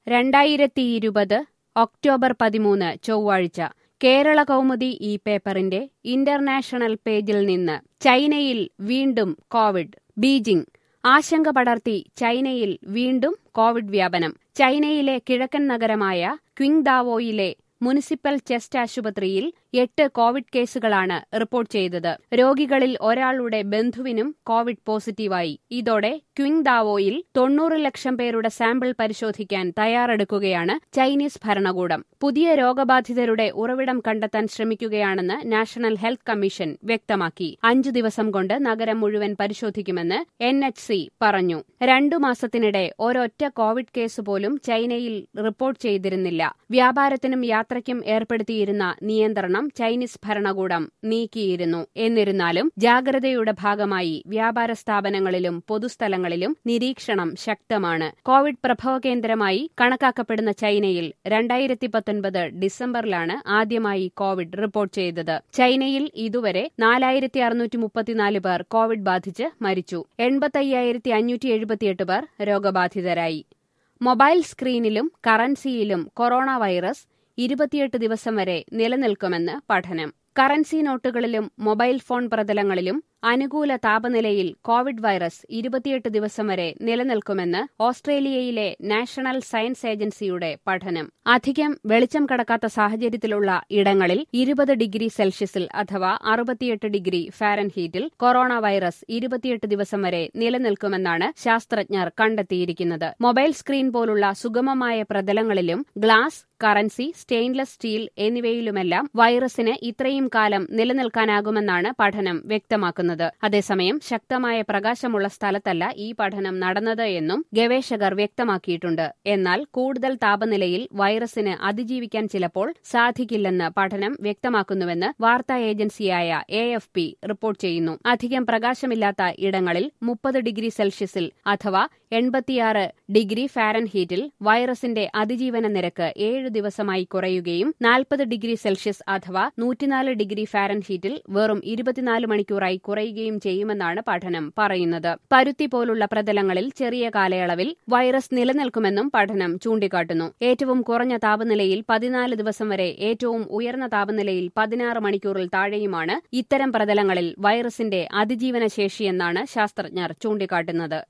രണ്ടായിരത്തിയിരുപത് ഒക്ടോബർ പതിമൂന്ന് ചൊവ്വാഴ്ച കേരള കൗമുദി ഈ പേപ്പറിന്റെ ഇന്റർനാഷണൽ പേജിൽ നിന്ന് ചൈനയിൽ വീണ്ടും കോവിഡ് ബീജിംഗ് ആശങ്ക പടർത്തി ചൈനയിൽ വീണ്ടും കോവിഡ് വ്യാപനം ചൈനയിലെ കിഴക്കൻ നഗരമായ ക്വിങ്ദാവോയിലെ മുനിസിപ്പൽ ചെസ്റ്റ് ആശുപത്രിയിൽ എട്ട് കോവിഡ് കേസുകളാണ് റിപ്പോർട്ട് ചെയ്തത് രോഗികളിൽ ഒരാളുടെ ബന്ധുവിനും കോവിഡ് പോസിറ്റീവായി ഇതോടെ ക്വിങ്ദാവോയിൽ തൊണ്ണൂറ് ലക്ഷം പേരുടെ സാമ്പിൾ പരിശോധിക്കാൻ തയ്യാറെടുക്കുകയാണ് ചൈനീസ് ഭരണകൂടം പുതിയ രോഗബാധിതരുടെ ഉറവിടം കണ്ടെത്താൻ ശ്രമിക്കുകയാണെന്ന് നാഷണൽ ഹെൽത്ത് കമ്മീഷൻ വ്യക്തമാക്കി അഞ്ചു ദിവസം കൊണ്ട് നഗരം മുഴുവൻ പരിശോധിക്കുമെന്ന് എൻ എച്ച് സി പറഞ്ഞു രണ്ടു മാസത്തിനിടെ ഒരൊറ്റ കോവിഡ് കേസ് പോലും ചൈനയിൽ റിപ്പോർട്ട് ചെയ്തിരുന്നില്ല വ്യാപാരത്തിനും യാത്രയ്ക്കും ഏർപ്പെടുത്തിയിരുന്ന നിയന്ത്രണം ചൈനീസ് ഭരണകൂടം നീക്കിയിരുന്നു എന്നിരുന്നാലും ജാഗ്രതയുടെ ഭാഗമായി വ്യാപാര സ്ഥാപനങ്ങളിലും പൊതുസ്ഥലങ്ങളിലും നിരീക്ഷണം ശക്തമാണ് കോവിഡ് പ്രഭവ കേന്ദ്രമായി കണക്കാക്കപ്പെടുന്ന ചൈനയിൽ രണ്ടായിരത്തി പത്തൊൻപത് ഡിസംബറിലാണ് ആദ്യമായി കോവിഡ് റിപ്പോർട്ട് ചെയ്തത് ചൈനയിൽ ഇതുവരെ നാലായിരത്തി അറുന്നൂറ്റി മുപ്പത്തിനാല് പേർ കോവിഡ് ബാധിച്ച് മരിച്ചു എൺപത്തയ്യായിരത്തി അഞ്ഞൂറ്റി എഴുപത്തിയെട്ട് പേർ രോഗബാധിതരായി മൊബൈൽ സ്ക്രീനിലും കറൻസിയിലും കൊറോണ വൈറസ് ഇരുപത്തിയെട്ട് ദിവസം വരെ നിലനിൽക്കുമെന്ന് പഠനം കറൻസി നോട്ടുകളിലും മൊബൈൽ ഫോൺ പ്രതലങ്ങളിലും അനുകൂല താപനിലയിൽ കോവിഡ് വൈറസ് ഇരുപത്തിയെട്ട് ദിവസം വരെ നിലനിൽക്കുമെന്ന് ഓസ്ട്രേലിയയിലെ നാഷണൽ സയൻസ് ഏജൻസിയുടെ പഠനം അധികം വെളിച്ചം കടക്കാത്ത സാഹചര്യത്തിലുള്ള ഇടങ്ങളിൽ ഇരുപത് ഡിഗ്രി സെൽഷ്യസിൽ അഥവാ അറുപത്തിയെട്ട് ഡിഗ്രി ഫാരൻഹീറ്റിൽ കൊറോണ വൈറസ് ഇരുപത്തിയെട്ട് ദിവസം വരെ നിലനിൽക്കുമെന്നാണ് ശാസ്ത്രജ്ഞർ കണ്ടെത്തിയിരിക്കുന്നത് മൊബൈൽ സ്ക്രീൻ പോലുള്ള സുഗമമായ പ്രതലങ്ങളിലും ഗ്ലാസ് കറൻസി സ്റ്റെയിൻലെസ് സ്റ്റീൽ എന്നിവയിലുമെല്ലാം വൈറസിന് ഇത്രയും കാലം നിലനിൽക്കാനാകുമെന്നാണ് പഠനം വ്യക്തമാക്കുന്നത് അതേസമയം ശക്തമായ പ്രകാശമുള്ള സ്ഥലത്തല്ല ഈ പഠനം നടന്നത് എന്നും ഗവേഷകർ വ്യക്തമാക്കിയിട്ടുണ്ട് എന്നാൽ കൂടുതൽ താപനിലയിൽ വൈറസിന് അതിജീവിക്കാൻ ചിലപ്പോൾ സാധിക്കില്ലെന്ന് പഠനം വ്യക്തമാക്കുന്നുവെന്ന് വാർത്താ ഏജൻസിയായ എ എഫ് പി റിപ്പോർട്ട് ചെയ്യുന്നു അധികം പ്രകാശമില്ലാത്ത ഇടങ്ങളിൽ മുപ്പത് ഡിഗ്രി സെൽഷ്യസിൽ അഥവാ എൺപത്തിയാറ് ഡിഗ്രി ഫാരൻഹീറ്റിൽ വൈറസിന്റെ അതിജീവന നിരക്ക് ഏഴ് ദിവസമായി കുറയുകയും നാൽപ്പത് ഡിഗ്രി സെൽഷ്യസ് അഥവാ നൂറ്റിനാല് ഡിഗ്രി ഫാരൻഹീറ്റിൽ വെറും ഇരുപത്തിനാല് മണിക്കൂറായി കുറയുകയും ചെയ്യുമെന്നാണ് പഠനം പറയുന്നത് പരുത്തി പോലുള്ള പ്രതലങ്ങളിൽ ചെറിയ കാലയളവിൽ വൈറസ് നിലനിൽക്കുമെന്നും പഠനം ചൂണ്ടിക്കാട്ടുന്നു ഏറ്റവും കുറഞ്ഞ താപനിലയിൽ പതിനാല് ദിവസം വരെ ഏറ്റവും ഉയർന്ന താപനിലയിൽ പതിനാറ് മണിക്കൂറിൽ താഴെയുമാണ് ഇത്തരം പ്രതലങ്ങളിൽ വൈറസിന്റെ അതിജീവന ശേഷിയെന്നാണ് ശാസ്ത്രജ്ഞർ ചൂണ്ടിക്കാട്ടുന്നത്